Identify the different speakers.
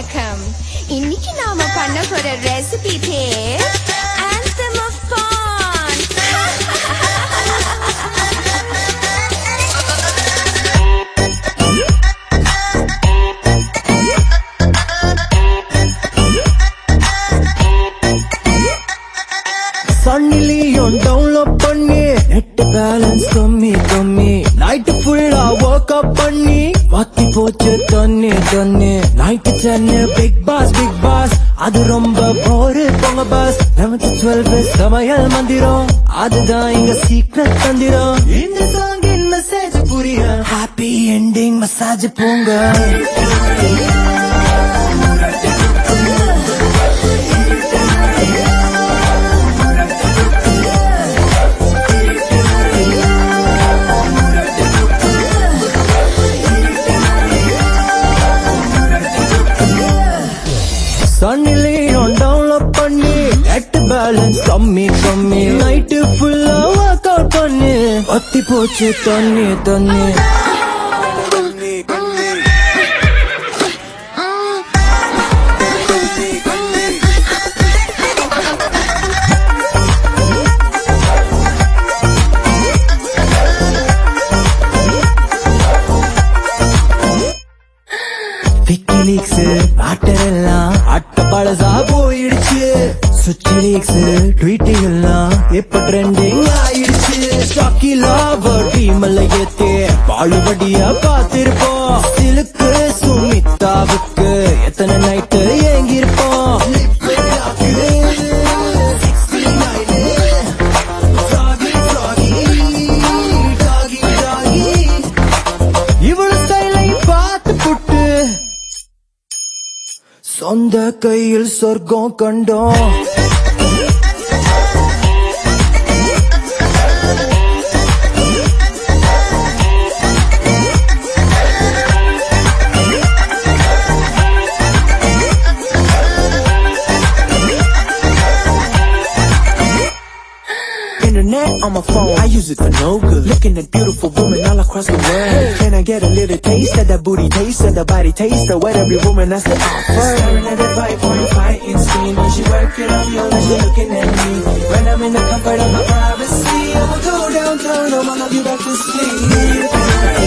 Speaker 1: வணக்கம் இன்னைக்கு நாம பண்ண போற ரெசிபி பேர் anthem of fun
Speaker 2: சன்னிலியும் டவுன்லோட் பண்ணி நெட் பேலன்ஸ் கம்மி கம்மி நைட்டு ஃபுல்லா ஒர்க் அப் பண்ணி வத்தி போச்சு தண்ணி தண்ணி நைட்டு சென்னு பிக் பாஸ் பிக் பாஸ் அது ரொம்ப போரு போங்க பாஸ் லெவன்த் டுவெல்த் சமையல் மந்திரம் அதுதான் இங்க சீக்ரெட் தந்திரம் இந்த சாங்கின் மெசேஜ் புரிய ஹாப்பி எண்டிங் மசாஜ் போங்க சன்னிலையும் டவுன்லோட் பண்ணி நெட் பேலன்ஸ் கம்மி கம்மி நைட்டு ஃபுல்லா ஒர்க் அவுட் பண்ணி வத்தி போச்சு தண்ணி தண்ணி விக்கிலீக்ஸ் ஆட்டர் எல்லாம் அட்ட பழசா போயிடுச்சு சுச்சி லீக்ஸ் ட்வீட்டிங் எல்லாம் இப்ப ட்ரெண்டிங் ஆயிடுச்சு ஷாக்கிலா டீம்ல ஏத்தே பாழுபடியா பார்த்திருப்போம் சிலுக்கு சுமிதாவுக்கு எத்தனை நைட்டு ஏங்கிருப்போம் இவள் ஸ்டைலை பார்த்து புட்டு சொந்த கையில் சொர்க்கம் கண்டோம்
Speaker 3: Internet on my phone, I use it for no good. Looking at beautiful women all across the world. Can I get a little taste of that booty taste of the body taste of what every woman has to offer? Staring at that 5.5 inch screen, when she work it, I feel like she looking at me. When I'm in the comfort of my privacy, I will go downtown, I'ma love you back to sleep.